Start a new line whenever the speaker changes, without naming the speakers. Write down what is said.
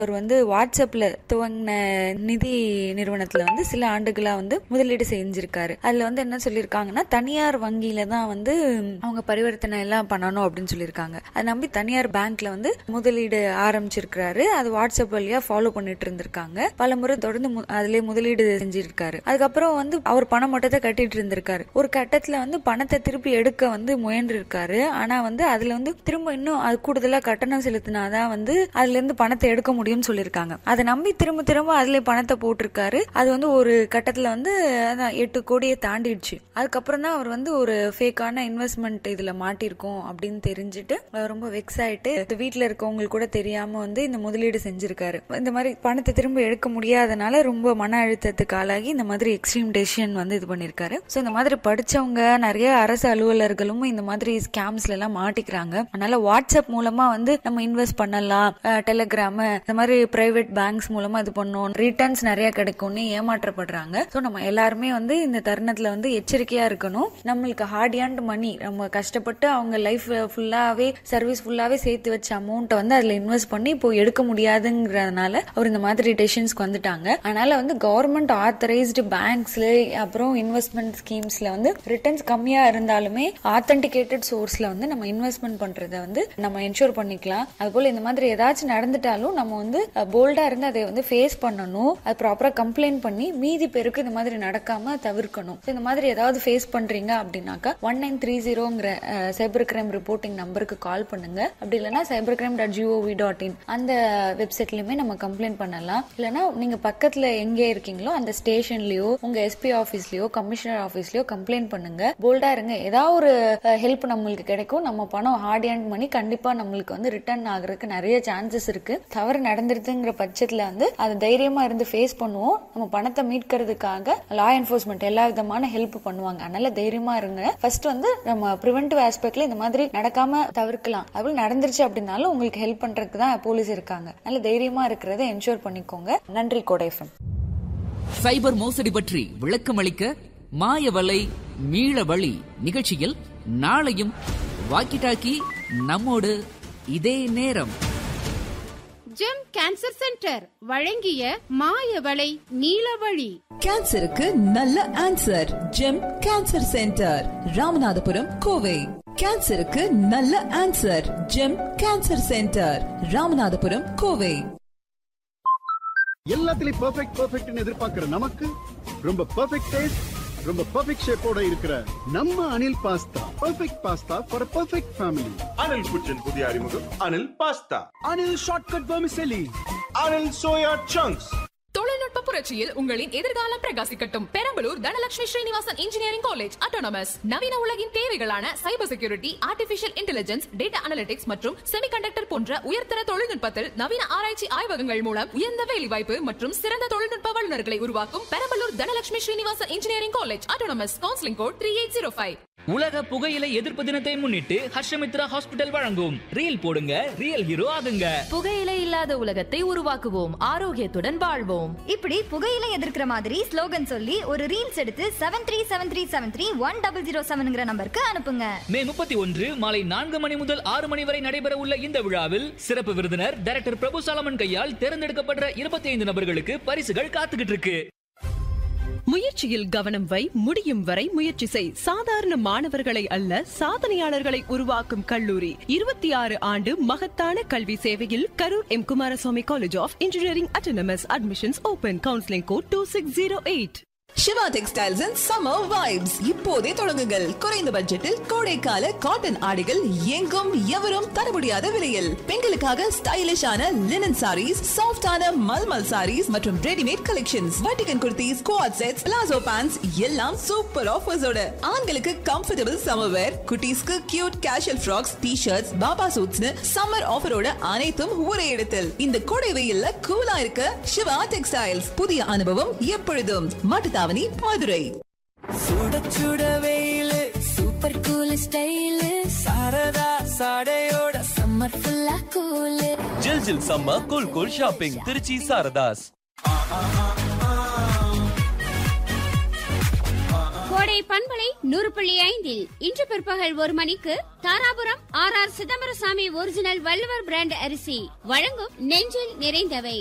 அவர் வந்து வாட்ஸ்அப்ல துவங்கின நிதி நிறுவனத்துல வந்து சில ஆண்டுகளா வந்து முதலீடு செஞ்சிருக்காரு அதுல வந்து என்ன சொல்லியிருக்காங்கன்னா தனியார் வங்கியில தான் வந்து அவங்க பரிவர்த்தனை எல்லாம் பண்ணணும் அப்படின்னு சொல்லியிருக்காங்க அதை நம்பி தனியார் பேங்க்ல வந்து முதலீடு ஆரம்பிச்சிருக்காரு அது வாட்ஸ்அப் வழியா ஃபாலோ பண்ணிட்டு இருந்திருக்காங்க பல முறை தொடர்ந்து மு- அதுலயே முதலீடு செஞ்சிருக்காரு அதுக்கப்புறம் வந்து அவர் பணம் மட்டும் தான் கட்டிட்டு இருந்திருக்காரு ஒரு கட்டத்துல வந்து பணத்தை திருப்பி எடுக்க வந்து முயன்று இருக்காரு ஆனா வந்து அதுல வந்து திரும்ப இன்னும் அது கூடுதலா கட்டணம் செலுத்தினாதான் வந்து அதுல இருந்து பணத்தை எடுக்க முடியும்னு சொல்லியிருக்காங்க அதை நம்பி திரும்ப திரும்ப அதுல பணத்தை போட்டிருக்காரு அது வந்து ஒரு கட்டத்துல வந்து அதான் எட்டு கோடியை தாண்டிடுச்சு அதுக்கப்புறம் தான் அவர் வந்து ஒரு ஃபேக்கான இன்வெஸ்ட்மெண்ட் இதுல மாட்டிருக்கோம் அப்படின்னு தெரிஞ்சுட்டு அவர் ரொம்ப வெக்ஸ் ஆயிட்டு இது வீட்டுல இருக்கவங்களுக்கு கூட தெரியாம வந்து இந்த முதலீடு செஞ்சிருக்காரு இந்த மாதிரி பணத்தை திரும்ப எடுக்க முடியாதனால ரொம்ப மன அழுத்தத்துக்கு ஆளாகி இந்த மாதிரி எக்ஸ்ட்ரீம் டெசிஷன் வந்து இது பண்ணிருக்காரு ஸோ இந்த மாதிரி படிச்சவங்க நிறைய அரசு அலுவலர்களும் இந்த மாதிரி ஸ்கேம்ஸ்ல எல்லாம் மாட்டிக்கிறாங்க அதனால வாட்ஸ்அப் மூலமா வந்து நம்ம இன்வெஸ்ட் பண்ணலாம் டெலிகிராம் இந்த மாதிரி பிரைவேட் பேங்க்ஸ் மூலமா இது பண்ணோம் ரிட்டர்ன்ஸ் நிறைய கிடைக்கும்னு ஏமாற்றப்படுறாங்க ஸோ நம்ம எல்லாருமே வந்து இந்த தருணத்துல வந்து எச்சரிக்கையா இருக்கணும் நம்மளுக்கு ஹார்ட் அண்ட் மணி நம்ம கஷ்டப்பட்டு அவங்க லைஃப் ஃபுல்லாவே சர்வீஸ் ஃபுல்லாவே சேர்த்து வச்ச அமௌண்ட்டை வந்து அதுல இன்வெஸ்ட் பண்ணி இப்போ எடுக்க முடியாதுங்கிறதுனால அவர் இந்த மாதிரி டெசிஷன்ஸ்க்கு வந்துட்டாங்க அதனால வந்து கவர்மெண்ட் ஆத்தரைஸ்டு பேங்க்ஸ்ல அப்புறம் இன்வெஸ்ட்மெண்ட் ஸ்கீம்ஸ்ல வந்து ரிட்டர்ன்ஸ் கம்மியா இருந்தாலுமே ஆத்தென்டிகேட்டட் சோர்ஸ்ல வந்து நம்ம இன்வெஸ்ட்மெண்ட் பண்றத வந்து நம்ம என்ஷூர் பண்ணிக்கலாம் அதுபோல இந்த மாதிரி ஏதாச்சும் நடந்துட்டாலும் நம்ம வந்து போல்டா இருந்து அதை வந்து ஃபேஸ் பண்ணணும் அது ப்ராப்பரா கம்ப்ளைண்ட் பண்ணி மீதி பேருக்கு இந்த மாதிரி நடக்காம தவிர்க்கணும் So, இந்த மாதிரி ஏதாவது ஃபேஸ் பண்றீங்க அப்படின்னாக்கா ஒன் நைன் த்ரீ ஜீரோங்கிற சைபர் கிரைம் ரிப்போர்ட்டிங் நம்பருக்கு கால் பண்ணுங்க அப்படி இல்லைன்னா cyber crime dot G O V dot in அந்த வெப்சைட்லயுமே நம்ம கம்ப்ளைண்ட் பண்ணலாம் இல்லைன்னா நீங்க பக்கத்துல எங்கே இருக்கீங்களோ அந்த ஸ்டேஷன்லயோ உங்க எஸ்பி ஆபீஸ்லயோ கமிஷனர் ஆபீஸ்லயோ கம்ப்ளைண்ட் பண்ணுங்க போல்டா இருங்க ஏதாவது ஒரு ஹெல்ப் நம்மளுக்கு கிடைக்கும் நம்ம பணம் ஹார்ட் அண்ட் மணி கண்டிப்பா நம்மளுக்கு வந்து ரிட்டர்ன் ஆகுறதுக்கு நிறைய சான்சஸ் இருக்கு தவறு நடந்துருதுங்கிற பட்சத்துல வந்து அதை தைரியமா இருந்து ஃபேஸ் பண்ணுவோம் நம்ம பணத்தை மீட்கிறதுக்காக லா என்ஃபோர்ஸ்மெண்ட் எல்லா விதமான ஹெல்ப் பண்ணுவாங்க அதனால தைரியமா இருங்க ஃபர்ஸ்ட் வந்து நம்ம ப்ரிவென்டிவ் ஆஸ்பெக்ட்ல இந்த மாதிரி நடக்காம தவிர்க்கலாம் அது நடந்துருச்சு அப்படின்னாலும் உங்களுக்கு ஹெல்ப் பண்றதுக்கு தான் போலீஸ் இருக்காங்க அதனால தைரியமா இருக்கிறத என்ஷூர் பண்ணிக்கோங்க நன்றி கோடைஃபம்
சைபர் மோசடி பற்றி விளக்கம் அளிக்க மாயவலை மீள வழி நிகழ்ச்சியில் நாளையும் வாக்கி டாக்கி நம்மோடு இதே நேரம்
ஜெம் கேன்சர் சென்டர் வழங்கிய மாயவளை நீலவழி
கேன்சருக்கு நல்ல answer Gem cancer centre Ramanathapuram Kovai கேன்சருக்கு நல்ல answer Gem cancer centre Ramanathapuram Kovai
எல்லாத்துலயும் பெர்ஃபெக்ட் பெர்ஃபெக்ட்னு எதிர்பார்க்கிற நமக்கு ரொம்ப பெர்ஃபெக்ட் டேஸ்ட் ரொம்ப பெர்ஃபெக்ட் ஷேப்போட இருக்கிற நம்ம Anil pasta perfect pasta for perfect family
Anil kitchen புதிய அறிமுகம் Anil pasta
Anil shortcut vermicelli
Anil soya chunks
தொழில்நுட்ப புரட்சியில் உங்களின் எதிர்காலம் பிரகாசிக்கட்டும் Perambalur Dhanalakshmi Srinivasan engineering college autonomous நவீன உலகின் தேவைகளான cyber security artificial intelligence data analytics மற்றும் செமிகண்டக்டர் போன்ற உயர்தர தொழில்நுட்பத்தில் நவீன ஆராய்ச்சி ஆய்வகங்கள் மூலம் உயர்ந்த வேலைவாய்ப்பு மற்றும் சிறந்த தொழில்நுட்ப வல்லுநர்களை உருவாக்கும் Perambalur Dhanalakshmi Srinivasan engineering college autonomous counselling code three eight zero five
உலக புகையிலை எதிர்ப்பு தினத்தை முன்னிட்டு ஹர்ஷமித்ரா ஹாஸ்பிட்டல் வழங்கும் ரீல் போடுங்க ரியல் ஹீரோ ஆகுங்க
புகையிலை இல்லாத உலகத்தை உருவாக்குவோம் ஆரோக்கியத்துடன் வாழ்வோம்
இப்படி புகையில எதிர்க்கிற மாதிரி ஸ்லோகன் சொல்லி ஒரு ரீல்ஸ் எடுத்து seven three seven three seven three one double zero செவன்ங்கிற நம்பருக்கு அனுப்புங்க
மே முப்பத்தி ஒன்று மாலை நான்கு மணி முதல் ஆறு மணி வரை நடைபெற உள்ள இந்த விழாவில் சிறப்பு விருந்தினர் டைரக்டர் பிரபு சாலமன் கையால் தேர்ந்தெடுக்கப்பட்ட இருபத்தி ஐந்து நபர்களுக்கு பரிசுகள் காத்துக்கிட்டு இருக்கு
முயற்சியில் கவனம் வை முடியும் வரை முயற்சி செய் சாதாரண மாணவர்களை அல்ல சாதனையாளர்களை உருவாக்கும் கல்லூரி இருபத்தி ஆறு ஆண்டு மகத்தான கல்வி சேவையில் Karur M Kumaraswamy college of engineering autonomous admissions open counselling code two six zero eight
Siva textiles and summer vibes இப்போதே தொடங்குங்கள் குறைந்த பட்ஜெட்டில் கோடைக்கால காட்டன் ஆடைகள் எங்கும் எவரும் தர முடியாத விலையில் பெண்களுக்காக ஸ்டைலிஷான லினன் சாரீஸ் சாஃப்டான மல்மல் சாரீஸ் மற்றும் ரெடிமேட் கலெக்ஷன்ஸ் வட்டிகன் kurtis coord sets palazzo pants எல்லாம் சூப்பர் ஆஃபர்ஸோட ஆண்களுக்கு கம்ஃபர்டபுள் சம்மர் வேர் குட்டீஸ்க்கு cute casual frocks T shirts baba சூட்ஸ்னு சம்மர் ஆஃபரோட அனைத்தும் ஒரே இடத்தில் இந்த கோடை வெயில்ல கூலா இருக்க சிவா டெக்ஸ்டைல்ஸ் புதிய அனுபவம் எப்பொழுதும் மாட்டுத்தாவணி மதுரை
சுட சுட வெயிலு சூப்பர் கூல் ஸ்டைலு சாரதா சாடையோட சம்மர் ஃபுல்லா கூலு
ஜில் ஜில் சம்ம cool cool shopping Tiruchi Saradhas
கோடை பண்பலை நூறு புள்ளி ஐந்தில் இன்று பிற்பகல் ஒரு மணிக்கு Dharapuram R R Chidambarasamy original Valluvar brand அரிசி வழங்கும் நெஞ்சில் நிறைந்தவை